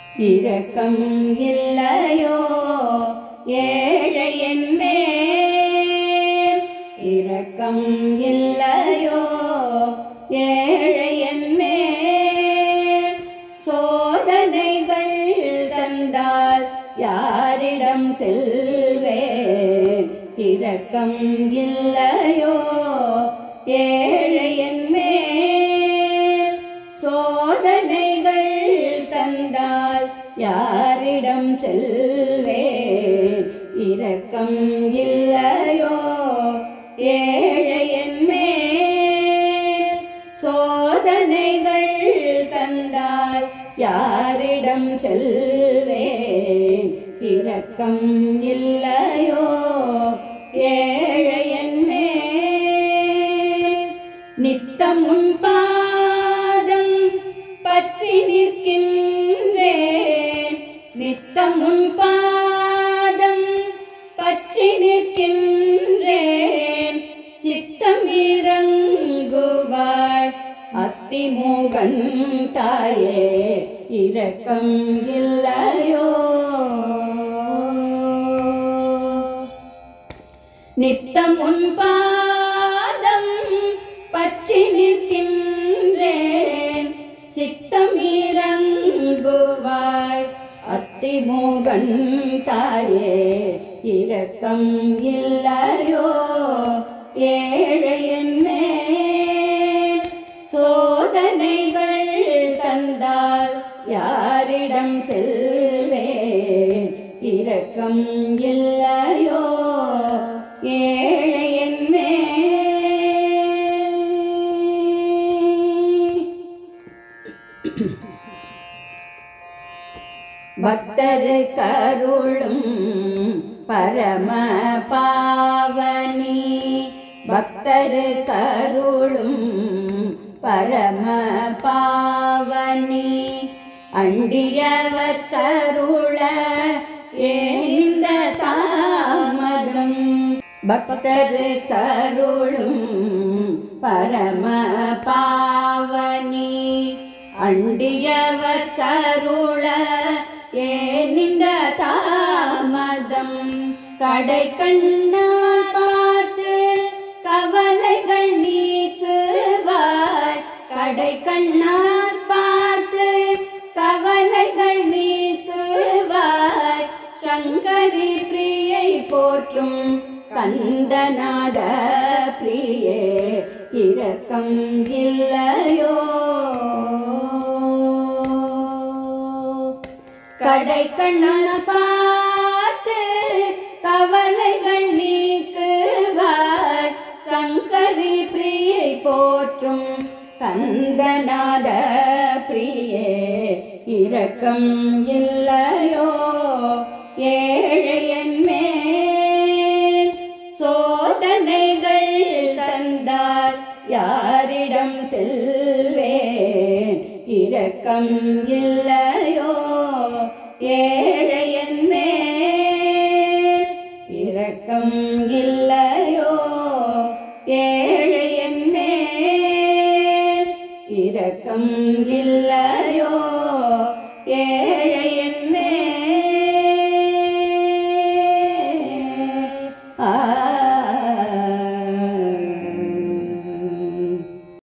இரக்கம் இல்லையோ ஏழையன் மேல் இரக்கம் இல்லையோ ஏழையன் மேல் சோதனைகள் தந்தால் யாரிடம் செல்வேன் இரக்கம் இல்லையோ ஏழையன் மேல் சோதனைகள் தந்தால் யாரிடம் செல்வேன் இரக்கம் இல்லையோ ஏழையன் மேல் சோதனைகள் தந்தால் யாரிடம் செல்வேன் இரக்கம் இல்லையோ ஏழையன் மேல் நித்தம் உன் பாதம் பற்றி நிற்கின்றேன் நித்தம் உன் பாதம் பற்றி நிற்கின்றேன் சித்தம் இறங்குவாய் அத்திமூகன் தாயே இரக்கம் இல்லையோ நித்தம் உன் பாதம் பற்றி நிற்கின்றேன் சித்தம் இறங்குவாய் அத்திமோகன் தாயே இரக்கம் இல்லையோ ஏழையன் மேல் சோதனைகள் தந்தால் யாரிடம் செல்வேன் இரக்கம் இல்லையோ ஏழையன் மேல் பக்தரு கருளும் பரம பாவனி பக்தரு கருளும் பரம பாவனி அண்டியவர் கருள ஏந்த தாமதம் பக்தரு கருளும் பரம பாவனி அண்டியவர் கருள ஏனிந்த தாமதம் கடை கண்ணால் பார்த்து கவலைகள் நீக்குவாய் கடை கண்ணால் பார்த்து கவலைகள் நீக்குவாய் சங்கரி பிரியை போற்றும் கந்தநாத பிரியே இரக்கம் இல்லையோ கடை கண்ணால் பார்த்து கவலைகள் நீக்குவாய் சங்கரி பிரியை போற்றும் கந்தநாத பிரியே இரக்கம் இல்லையோ ஏழையன் மேல் சோதனைகள் தந்தால் யாரிடம் செல்வேன் இரக்கம் இல்லையோ ஏழையன் மேல் இரக்கம் இல்லையோ ஏழையன் மேல் இரக்கம் இல்லையோ ஏழை